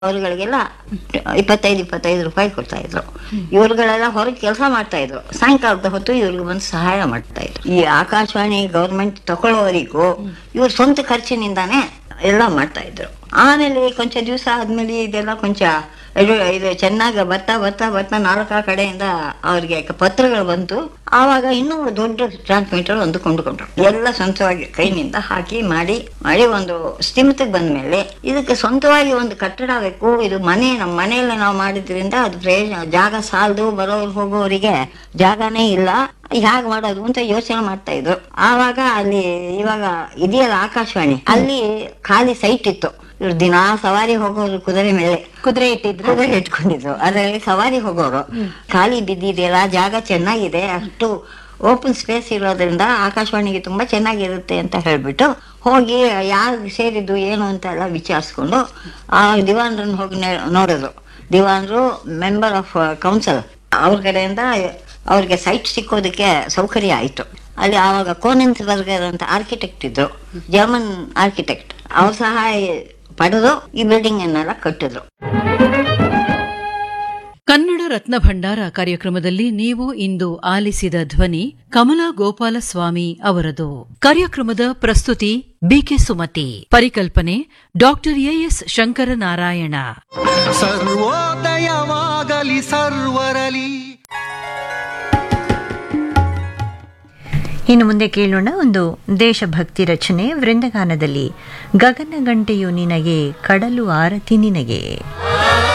ಅವರುಗಳಿಗೆಲ್ಲ ಇಪ್ಪತ್ತೈದು ಇಪ್ಪತ್ತೈದು ರೂಪಾಯಿ ಕೊಡ್ತಾ ಇದ್ರು ಇವ್ರುಗಳೆಲ್ಲ ಹೊರಗೆ ಕೆಲಸ ಮಾಡ್ತಾ ಇದ್ರು ಸಾಯಂಕಾಲದ ಹೊತ್ತು ಇವ್ರಿಗೆ ಬಂದು ಸಹಾಯ ಮಾಡ್ತಾ ಇದ್ರು ಈ ಆಕಾಶವಾಣಿ ಗೌರ್ಮೆಂಟ್ ತಗೊಳ್ಳೋವರಿಗೂ ಇವ್ರ ಸ್ವಂತ ಖರ್ಚಿನಿಂದಾನೇ ಎಲ್ಲ ಮಾಡ್ತಾ ಇದ್ರು ಆಮೇಲೆ ಕೊಂಚ ದಿವಸ ಆದ್ಮೇಲೆ ಇದೆಲ್ಲ ಕೊಂಚ ಇದು ಇದು ಚೆನ್ನಾಗಿ ಬರ್ತಾ ಬರ್ತಾ ಬರ್ತಾ ನಾಲ್ಕು ಕಡೆಯಿಂದ ಅವ್ರಿಗೆ ಪತ್ರಗಳು ಬಂತು ಆವಾಗ ಇನ್ನೂ ದೊಡ್ಡ ಟ್ರಾನ್ಸ್ಮಿಟರ್ ಒಂದು ಕೊಂಡುಕೊಂಡ್ರು ಎಲ್ಲ ಸ್ವಂತವಾಗಿ ಕೈನಿಂದ ಹಾಕಿ ಮಾಡಿ ಮಾಡಿ ಒಂದು ಸ್ಥಿಮಿತಕ್ಕೆ ಬಂದ್ಮೇಲೆ ಇದಕ್ಕೆ ಸ್ವಂತವಾಗಿ ಒಂದು ಕಟ್ಟಡ ಬೇಕು ಇದು ಮನೆ ನಮ್ಮ ಮನೆಯಲ್ಲಿ ನಾವು ಮಾಡಿದ್ರಿಂದ ಅದು ಪ್ರಯೋಜನ ಜಾಗ ಸಾಲದು ಬರೋರು ಹೋಗೋರಿಗೆ ಜಾಗನೇ ಇಲ್ಲ ಹೇಗ್ ಮಾಡೋದು ಅಂತ ಯೋಚನೆ ಮಾಡ್ತಾ ಇದ್ರು ಆವಾಗ ಅಲ್ಲಿ ಇವಾಗ ಇದೆಯಲ್ಲ ಆಕಾಶವಾಣಿ ಅಲ್ಲಿ ಖಾಲಿ ಸೈಟ್ ಇತ್ತು ಇವ್ರು ದಿನಾ ಸವಾರಿ ಹೋಗೋರು ಕುದುರೆ ಮೇಲೆ ಕುದುರೆ ಇಟ್ಟಿದ್ರು ಕುದುರೆ ಇಟ್ಕೊಂಡಿದ್ರು ಅದರಲ್ಲಿ ಸವಾರಿ ಹೋಗೋರು ಖಾಲಿ ಬಿದ್ದಿದೆಯಲ್ಲ ಜಾಗ ಚೆನ್ನಾಗಿದೆ ಅಷ್ಟು ಓಪನ್ ಸ್ಪೇಸ್ ಇರೋದ್ರಿಂದ ಆಕಾಶವಾಣಿಗೆ ತುಂಬಾ ಚೆನ್ನಾಗಿರುತ್ತೆ ಅಂತ ಹೇಳ್ಬಿಟ್ಟು ಹೋಗಿ ಯಾರು ಸೇರಿದ್ದು ಏನು ಅಂತ ಎಲ್ಲ ವಿಚಾರಿಸ್ಕೊಂಡು ಆ ದಿವಾನ್ರನ್ನ ಹೋಗಿ ನೆ- ನೋಡಿದ್ರು ದಿವಾನ್ರು ಮೆಂಬರ್ ಆಫ್ ಕೌನ್ಸಿಲ್ ಅವ್ರ ಕಡೆಯಿಂದ ಅವ್ರಿಗೆ ಸೈಟ್ ಸಿಕ್ಕೋದಕ್ಕೆ ಸೌಕರ್ಯ ಆಯ್ತು ಅಲ್ಲಿ ಆವಾಗ ಕೋನೆನ್ಸ್ ಬರ್ಗರ್ ಅಂತ ಆರ್ಕಿಟೆಕ್ಟ್ ಇದ್ರು ಜರ್ಮನ್ ಆರ್ಕಿಟೆಕ್ಟ್ ಅವ್ರ ಸಹಾಯ ಪಡೆದು ಈ ಬಿಲ್ಡಿಂಗ್ ಅನ್ನೆಲ್ಲ ಕಟ್ಟಿದ್ರು ಕನ್ನಡ ರತ್ನ ಭಂಡಾರ ಕಾರ್ಯಕ್ರಮದಲ್ಲಿ ನೀವು ಇಂದು ಆಲಿಸಿದ ಧ್ವನಿ ಕಮಲಾ ಗೋಪಾಲಸ್ವಾಮಿ ಅವರದು ಕಾರ್ಯಕ್ರಮದ ಪ್ರಸ್ತುತಿ ಬಿಕೆ ಸುಮತಿ ಪರಿಕಲ್ಪನೆ ಡಾಕ್ಟರ್ ಎಎಸ್ ಶಂಕರನಾರಾಯಣ ಸರ್ವೋದಯವಾಗಲಿ ಸರ್ವರಲಿ ಇನ್ನು ಮುಂದೆ ಕೇಳೋಣ ಒಂದು ದೇಶಭಕ್ತಿ ರಚನೆ ವೃಂದಗಾನದಲ್ಲಿ ಗಗನ ಗಂಟೆಯು ನಿನಗೆ ಕಡಲು ಆರತಿ ನಿನಗೆ